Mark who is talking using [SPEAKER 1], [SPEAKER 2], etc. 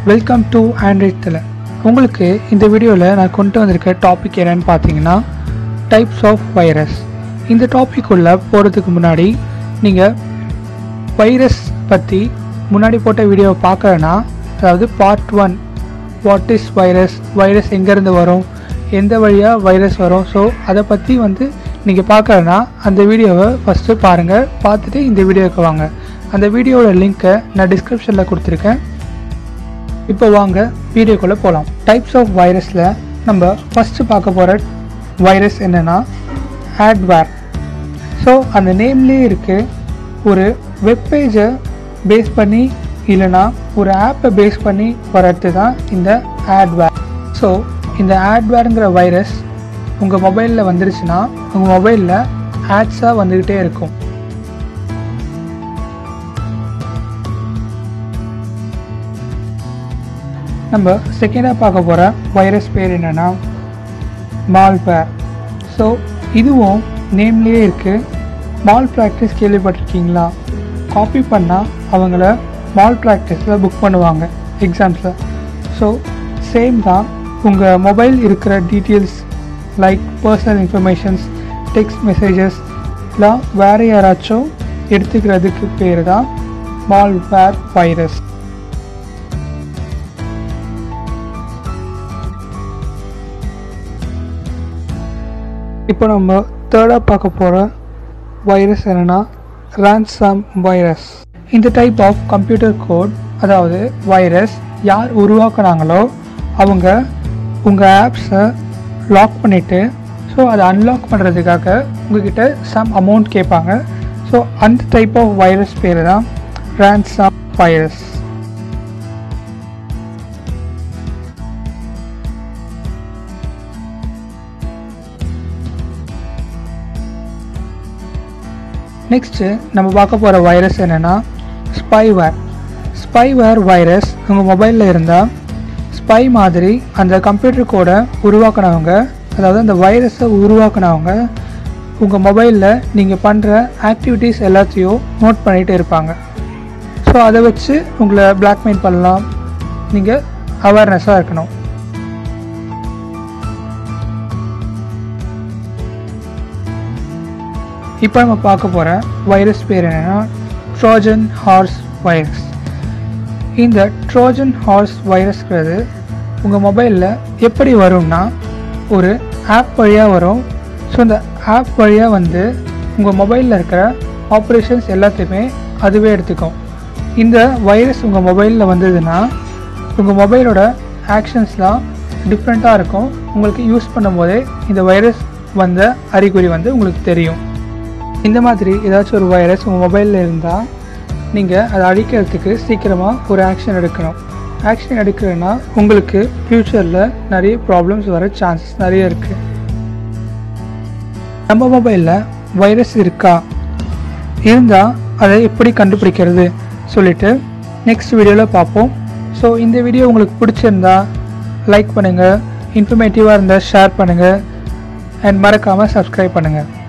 [SPEAKER 1] welcome to Android தலை உங்களுக்கு இந்த வீடியோவில் நான் கொண்டு வந்திருக்க டாபிக் என்னன்னு பார்த்தீங்கன்னா டைப்ஸ் ஆஃப் வைரஸ் இந்த டாபிக் உள்ள போகிறதுக்கு முன்னாடி நீங்கள் வைரஸ் பற்றி முன்னாடி போட்ட வீடியோவை பார்க்கலன்னா அதாவது part one what is virus virus எங்கேருந்து வரும் எந்த வழியாக வைரஸ் வரும் ஸோ அதை பற்றி வந்து நீங்கள் பார்க்கலன்னா அந்த வீடியோவை ஃபஸ்ட்டு பாருங்கள் பார்த்துட்டு இந்த வீடியோவுக்கு வாங்க அந்த வீடியோவோட லிங்க்கை நான் டிஸ்கிரிப்ஷனில் கொடுத்துருக்கேன் இப்போ வாங்க வீடியோக்குள்ளே போகலாம் டைப்ஸ் ஆஃப் வைரஸில் நம்ம ஃபஸ்ட்டு பார்க்க போகிற வைரஸ் என்னென்னா ஆட்வேர் ஸோ அந்த நேம்லேயே இருக்குது ஒரு வெப்பேஜை பேஸ் பண்ணி இல்லைனா ஒரு ஆப்பை பேஸ் பண்ணி வரது தான் இந்த ஆட்வேர் ஸோ இந்த ஆட்வேருங்கிற வைரஸ் உங்கள் மொபைலில் வந்துருச்சுன்னா உங்கள் மொபைலில் ஆட்ஸாக வந்துக்கிட்டே இருக்கும் நம்ம செகண்டாக பார்க்க போகிற வைரஸ் பேர் என்னென்னா மால்வேர் ஸோ இதுவும் நேம்லேயே இருக்குது மால் ப்ராக்டிஸ் கேள்விப்பட்டிருக்கீங்களா காப்பி பண்ணால் அவங்கள மால் ப்ராக்டிஸில் புக் பண்ணுவாங்க எக்ஸாம்ஸில் ஸோ சேம் தான் உங்கள் மொபைல் இருக்கிற details like personal informations text மெசேஜஸ்லாம் வேறு யாராச்சும் எடுத்துக்கிறதுக்கு பேர் தான் மால்வேர் வைரஸ் இப்போ நம்ம தேர்டாக பார்க்க போகிற வைரஸ் என்னென்னா ரான்சாம் வைரஸ் இந்த டைப் ஆஃப் கம்ப்யூட்டர் கோட் அதாவது வைரஸ் யார் உருவாக்குனாங்களோ அவங்க உங்கள் ஆப்ஸை லாக் பண்ணிவிட்டு ஸோ அதை அன்லாக் பண்ணுறதுக்காக உங்ககிட்ட சம் அமௌண்ட் கேட்பாங்க ஸோ அந்த டைப் ஆஃப் வைரஸ் பேர் தான் ரான்சாம் வைரஸ் நெக்ஸ்ட்டு நம்ம பார்க்க போகிற வைரஸ் என்னென்னா ஸ்பைவேர் ஸ்பைவேர் வைரஸ் உங்கள் மொபைலில் இருந்தால் ஸ்பை மாதிரி அந்த கம்ப்யூட்டர் கோடை உருவாக்குனவங்க அதாவது அந்த வைரஸை உருவாக்குனவங்க உங்கள் மொபைலில் நீங்கள் பண்ணுற ஆக்டிவிட்டீஸ் எல்லாத்தையும் நோட் பண்ணிகிட்டே இருப்பாங்க ஸோ அதை வச்சு உங்களை பிளாக்மெயில் பண்ணலாம் நீங்கள் அவேர்னஸாக இருக்கணும் இப்போ நம்ம பார்க்க போகிற வைரஸ் பேர் என்னென்னா ட்ரோஜன் ஹார்ஸ் வைரஸ் இந்த ட்ரோஜன் ஹார்ஸ் வைரஸ்ங்கிறது உங்கள் மொபைலில் எப்படி வரும்னா ஒரு ஆப் வழியாக வரும் ஸோ அந்த ஆப் வழியாக வந்து உங்கள் மொபைலில் இருக்கிற ஆப்ரேஷன்ஸ் எல்லாத்தையுமே அதுவே எடுத்துக்கும் இந்த வைரஸ் உங்கள் மொபைலில் வந்ததுன்னா உங்கள் மொபைலோட ஆக்ஷன்ஸ்லாம் டிஃப்ரெண்ட்டாக இருக்கும் உங்களுக்கு யூஸ் பண்ணும்போதே இந்த வைரஸ் வந்த அறிகுறி வந்து உங்களுக்கு தெரியும் இந்த மாதிரி ஏதாச்சும் ஒரு வைரஸ் உங்கள் மொபைலில் இருந்தால் நீங்கள் அதை அழிக்கிறதுக்கு சீக்கிரமாக ஒரு ஆக்ஷன் எடுக்கணும் ஆக்ஷன் எடுக்கிறதுனா உங்களுக்கு ஃப்யூச்சரில் நிறைய ப்ராப்ளம்ஸ் வர சான்சஸ் நிறைய இருக்குது நம்ம மொபைலில் வைரஸ் இருக்கா இருந்தால் அதை எப்படி கண்டுபிடிக்கிறது சொல்லிட்டு நெக்ஸ்ட் வீடியோவில் பார்ப்போம் ஸோ இந்த வீடியோ உங்களுக்கு பிடிச்சிருந்தா லைக் பண்ணுங்கள் இன்ஃபர்மேட்டிவாக இருந்தால் ஷேர் பண்ணுங்கள் அண்ட் மறக்காமல் சப்ஸ்கிரைப் பண்ணுங்கள்